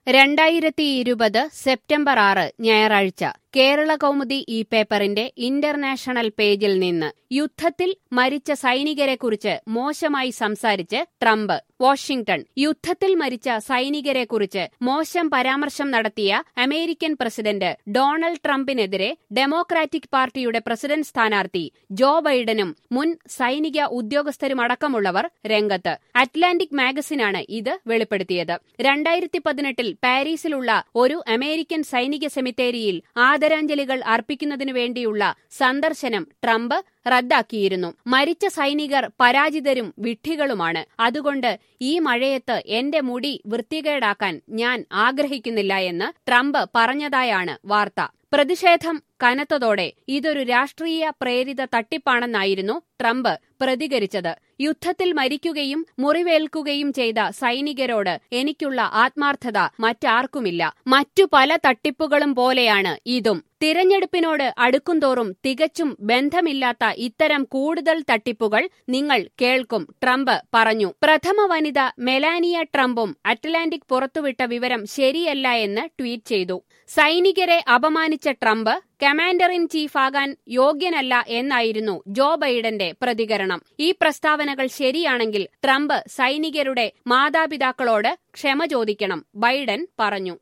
രണ്ടായിരത്തി ഇരുപത് സെപ്റ്റംബർ ആറ് ഞായറാഴ്ച കേരള കൗമുദി ഈ പേപ്പറിന്റെ ഇന്റർനാഷണൽ പേജിൽ നിന്ന് യുദ്ധത്തിൽ മരിച്ച സൈനികരെക്കുറിച്ച് മോശമായി സംസാരിച്ച് ട്രംപ് വാഷിംഗ്ടൺ യുദ്ധത്തിൽ മരിച്ച സൈനികരെക്കുറിച്ച് മോശം പരാമർശം നടത്തിയ അമേരിക്കൻ പ്രസിഡന്റ് ഡൊണാൾഡ് ട്രംപിനെതിരെ ഡെമോക്രാറ്റിക് പാർട്ടിയുടെ പ്രസിഡന്റ് സ്ഥാനാർത്ഥി ജോ ബൈഡനും മുൻ സൈനിക ഉദ്യോഗസ്ഥരുമടക്കമുള്ളവർ രംഗത്ത് അറ്റ്ലാന്റിക് മാഗസിനാണ് ഇത് വെളിപ്പെടുത്തിയത് രണ്ടായിരത്തി പതിനെട്ടിൽ പാരീസിലുള്ള ഒരു അമേരിക്കൻ സൈനിക സെമിത്തേരിയിൽ ആദരാഞ്ജലികൾ അർപ്പിക്കുന്നതിനു വേണ്ടിയുള്ള സന്ദർശനം ട്രംപ് റദ്ദാക്കിയിരുന്നു മരിച്ച സൈനികർ പരാജിതരും വിഡ്ഢികളുമാണ് അതുകൊണ്ട് ഈ മഴയത്ത് എന്റെ മുടി വൃത്തികേടാക്കാൻ ഞാൻ ആഗ്രഹിക്കുന്നില്ല എന്ന് ട്രംപ് പറഞ്ഞതായാണ് വാർത്ത പ്രതിഷേധം കനത്തതോടെ ഇതൊരു രാഷ്ട്രീയ പ്രേരിത തട്ടിപ്പാണെന്നായിരുന്നു ട്രംപ് പ്രതികരിച്ചത് യുദ്ധത്തിൽ മരിക്കുകയും മുറിവേൽക്കുകയും ചെയ്ത സൈനികരോട് എനിക്കുള്ള ആത്മാർത്ഥത മറ്റാർക്കുമില്ല മറ്റു പല തട്ടിപ്പുകളും പോലെയാണ് ഇതും തിരഞ്ഞെടുപ്പിനോട് അടുക്കുംതോറും തികച്ചും ബന്ധമില്ലാത്ത ഇത്തരം കൂടുതൽ തട്ടിപ്പുകൾ നിങ്ങൾ കേൾക്കും ട്രംപ് പറഞ്ഞു പ്രഥമ വനിത മെലാനിയ ട്രംപും അറ്റ്ലാന്റിക് പുറത്തുവിട്ട വിവരം ശരിയല്ല എന്ന് ട്വീറ്റ് ചെയ്തു സൈനികരെ അപമാനിച്ച ട്രംപ് കമാൻഡർ ഇൻ ചീഫ് ആകാൻ യോഗ്യനല്ല എന്നായിരുന്നു ജോ ബൈഡന്റെ പ്രതികരണം ഈ പ്രസ്താവനകൾ ശരിയാണെങ്കിൽ ട്രംപ് സൈനികരുടെ മാതാപിതാക്കളോട് ക്ഷമ ചോദിക്കണം ബൈഡൻ പറഞ്ഞു